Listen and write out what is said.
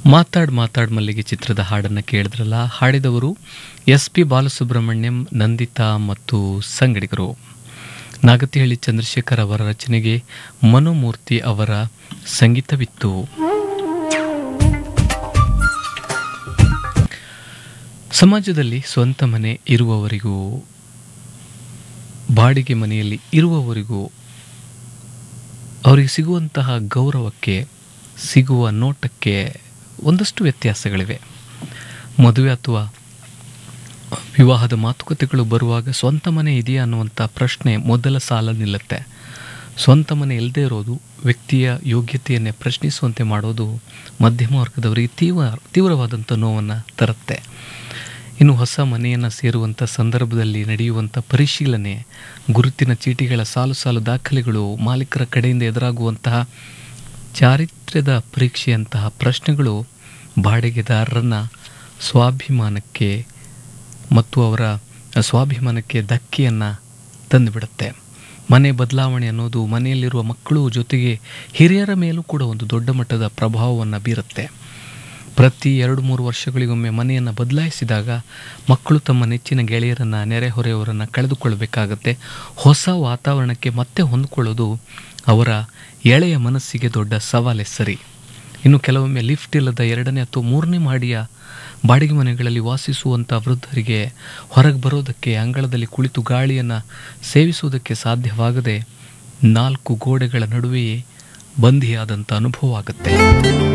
ಮಾತಾಡ್ ಮಾತಾಡ್ ಮಲ್ಲಿಗೆ ಚಿತ್ರದ ಹಾಡನ್ನು ಕೇಳಿದ್ರಲ್ಲ ಹಾಡಿದವರು ಎಸ್ ಪಿ ಬಾಲಸುಬ್ರಹ್ಮಣ್ಯಂ ನಂದಿತಾ ಮತ್ತು ಸಂಗಡಿಗರು ನಾಗತಿಹಳ್ಳಿ ಚಂದ್ರಶೇಖರ್ ಅವರ ರಚನೆಗೆ ಮನೋಮೂರ್ತಿ ಅವರ ಸಂಗೀತವಿತ್ತು ಸಮಾಜದಲ್ಲಿ ಸ್ವಂತ ಮನೆ ಇರುವವರಿಗೂ ಬಾಡಿಗೆ ಮನೆಯಲ್ಲಿ ಇರುವವರಿಗೂ ಅವರಿಗೆ ಸಿಗುವಂತಹ ಗೌರವಕ್ಕೆ ಸಿಗುವ ನೋಟಕ್ಕೆ ಒಂದಷ್ಟು ವ್ಯತ್ಯಾಸಗಳಿವೆ ಮದುವೆ ಅಥವಾ ವಿವಾಹದ ಮಾತುಕತೆಗಳು ಬರುವಾಗ ಸ್ವಂತ ಮನೆ ಇದೆಯಾ ಅನ್ನುವಂಥ ಪ್ರಶ್ನೆ ಮೊದಲ ಸಾಲ ನಿಲ್ಲುತ್ತೆ ಸ್ವಂತ ಮನೆ ಇಲ್ಲದೆ ಇರೋದು ವ್ಯಕ್ತಿಯ ಯೋಗ್ಯತೆಯನ್ನೇ ಪ್ರಶ್ನಿಸುವಂತೆ ಮಾಡೋದು ಮಧ್ಯಮ ವರ್ಗದವರಿಗೆ ತೀವ್ರ ತೀವ್ರವಾದಂಥ ನೋವನ್ನು ತರುತ್ತೆ ಇನ್ನು ಹೊಸ ಮನೆಯನ್ನು ಸೇರುವಂಥ ಸಂದರ್ಭದಲ್ಲಿ ನಡೆಯುವಂಥ ಪರಿಶೀಲನೆ ಗುರುತಿನ ಚೀಟಿಗಳ ಸಾಲು ಸಾಲು ದಾಖಲೆಗಳು ಮಾಲೀಕರ ಕಡೆಯಿಂದ ಎದುರಾಗುವಂತಹ ಚಾರಿತ್ರ್ಯದ ಪರೀಕ್ಷೆಯಂತಹ ಪ್ರಶ್ನೆಗಳು ಬಾಡಿಗೆದಾರರನ್ನು ಸ್ವಾಭಿಮಾನಕ್ಕೆ ಮತ್ತು ಅವರ ಸ್ವಾಭಿಮಾನಕ್ಕೆ ಧಕ್ಕೆಯನ್ನು ತಂದುಬಿಡುತ್ತೆ ಮನೆ ಬದಲಾವಣೆ ಅನ್ನೋದು ಮನೆಯಲ್ಲಿರುವ ಮಕ್ಕಳು ಜೊತೆಗೆ ಹಿರಿಯರ ಮೇಲೂ ಕೂಡ ಒಂದು ದೊಡ್ಡ ಮಟ್ಟದ ಪ್ರಭಾವವನ್ನು ಬೀರುತ್ತೆ ಪ್ರತಿ ಎರಡು ಮೂರು ವರ್ಷಗಳಿಗೊಮ್ಮೆ ಮನೆಯನ್ನು ಬದಲಾಯಿಸಿದಾಗ ಮಕ್ಕಳು ತಮ್ಮ ನೆಚ್ಚಿನ ಗೆಳೆಯರನ್ನು ನೆರೆಹೊರೆಯವರನ್ನು ಕಳೆದುಕೊಳ್ಳಬೇಕಾಗತ್ತೆ ಹೊಸ ವಾತಾವರಣಕ್ಕೆ ಮತ್ತೆ ಹೊಂದಿಕೊಳ್ಳೋದು ಅವರ ಎಳೆಯ ಮನಸ್ಸಿಗೆ ದೊಡ್ಡ ಸವಾಲೆ ಸರಿ ಇನ್ನು ಕೆಲವೊಮ್ಮೆ ಲಿಫ್ಟ್ ಇಲ್ಲದ ಎರಡನೇ ಅಥವಾ ಮೂರನೇ ಮಾಡಿಯ ಬಾಡಿಗೆ ಮನೆಗಳಲ್ಲಿ ವಾಸಿಸುವಂಥ ವೃದ್ಧರಿಗೆ ಹೊರಗೆ ಬರೋದಕ್ಕೆ ಅಂಗಳದಲ್ಲಿ ಕುಳಿತು ಗಾಳಿಯನ್ನು ಸೇವಿಸುವುದಕ್ಕೆ ಸಾಧ್ಯವಾಗದೆ ನಾಲ್ಕು ಗೋಡೆಗಳ ನಡುವೆಯೇ ಬಂಧಿಯಾದಂಥ ಅನುಭವ ಆಗುತ್ತೆ